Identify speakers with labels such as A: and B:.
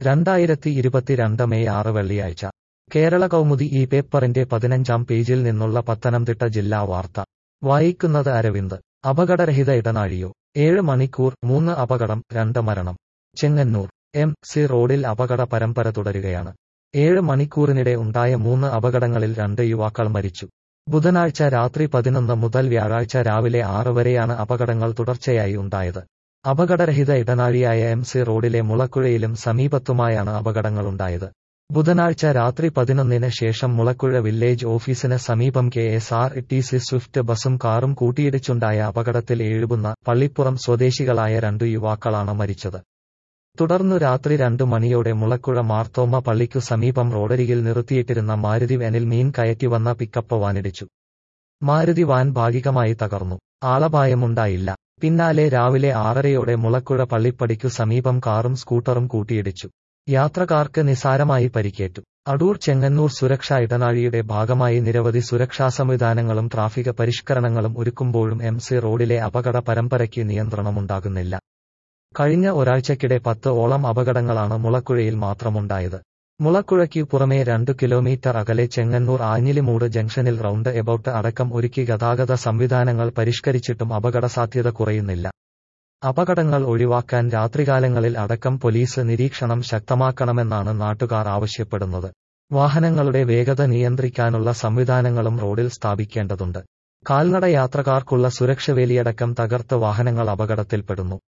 A: രണ്ടായിരത്തി ഇരുപത്തിരണ്ട് മെയ് ആറ് വെള്ളിയാഴ്ച കേരള കൗമുദി ഈ പേപ്പറിന്റെ പതിനഞ്ചാം പേജിൽ നിന്നുള്ള പത്തനംതിട്ട ജില്ലാ വാർത്ത വായിക്കുന്നത് അരവിന്ദ് അപകടരഹിത ഇടനാഴിയോ ഏഴ് മണിക്കൂർ മൂന്ന് അപകടം രണ്ട് മരണം ചെങ്ങന്നൂർ എം സി റോഡിൽ അപകട പരമ്പര തുടരുകയാണ് ഏഴ് മണിക്കൂറിനിടെ ഉണ്ടായ മൂന്ന് അപകടങ്ങളിൽ രണ്ട് യുവാക്കൾ മരിച്ചു ബുധനാഴ്ച രാത്രി പതിനൊന്ന് മുതൽ വ്യാഴാഴ്ച രാവിലെ ആറ് വരെയാണ് അപകടങ്ങൾ തുടർച്ചയായി ഉണ്ടായത് അപകടരഹിത ഇടനാഴിയായ എം സി റോഡിലെ മുളക്കുഴയിലും സമീപത്തുമായാണ് അപകടങ്ങളുണ്ടായത് ബുധനാഴ്ച രാത്രി പതിനൊന്നിന് ശേഷം മുളക്കുഴ വില്ലേജ് ഓഫീസിന് സമീപം K S R T C swift ബസും കാറും കൂട്ടിയിടിച്ചുണ്ടായ അപകടത്തിൽ എഴുപുന്ന പള്ളിപ്പുറം സ്വദേശികളായ രണ്ടു യുവാക്കളാണ് മരിച്ചത് തുടർന്നു രാത്രി രണ്ടു മണിയോടെ മുളക്കുഴ മാർത്തോമ പള്ളിക്കു സമീപം റോഡരികിൽ നിർത്തിയിട്ടിരുന്ന മാരുതി വാനിൽ മീൻ കയറ്റി വന്ന പിക്കപ്പ് വാനിടിച്ചു മാരുതി വാൻ ഭാഗികമായി തകർന്നു ആളപായമുണ്ടായില്ല പിന്നാലെ രാവിലെ ആറരയോടെ മുളക്കുഴ പള്ളിപ്പടിക്കു സമീപം കാറും സ്കൂട്ടറും കൂട്ടിയിടിച്ചു യാത്രക്കാർക്ക് നിസാരമായി പരിക്കേറ്റു അടൂർ ചെങ്ങന്നൂർ സുരക്ഷാ ഇടനാഴിയുടെ ഭാഗമായി നിരവധി സുരക്ഷാ സംവിധാനങ്ങളും ട്രാഫിക് പരിഷ്കരണങ്ങളും ഒരുക്കുമ്പോഴും എം സി റോഡിലെ അപകട പരമ്പരയ്ക്ക് നിയന്ത്രണമുണ്ടാകുന്നില്ല കഴിഞ്ഞ ഒരാഴ്ചക്കിടെ പത്ത് ഓളം അപകടങ്ങളാണ് മുളക്കുഴയിൽ മാത്രമുണ്ടായത് മുളക്കുഴയ്ക്ക് പുറമേ രണ്ടു കിലോമീറ്റർ അകലെ ചെങ്ങന്നൂർ ആഞ്ഞിലിമൂട് ജംഗ്ഷനിൽ റൗണ്ട് എബൌട്ട് അടക്കം ഒരുക്കി ഗതാഗത സംവിധാനങ്ങൾ പരിഷ്കരിച്ചിട്ടും അപകട സാധ്യത കുറയുന്നില്ല അപകടങ്ങൾ ഒഴിവാക്കാൻ രാത്രികാലങ്ങളിൽ അടക്കം പോലീസ് നിരീക്ഷണം ശക്തമാക്കണമെന്നാണ് നാട്ടുകാർ ആവശ്യപ്പെടുന്നത് വാഹനങ്ങളുടെ വേഗത നിയന്ത്രിക്കാനുള്ള സംവിധാനങ്ങളും റോഡിൽ സ്ഥാപിക്കേണ്ടതുണ്ട് കാൽനട യാത്രക്കാർക്കുള്ള സുരക്ഷവേലിയടക്കം തകർത്ത് വാഹനങ്ങൾ അപകടത്തിൽപ്പെടുന്നു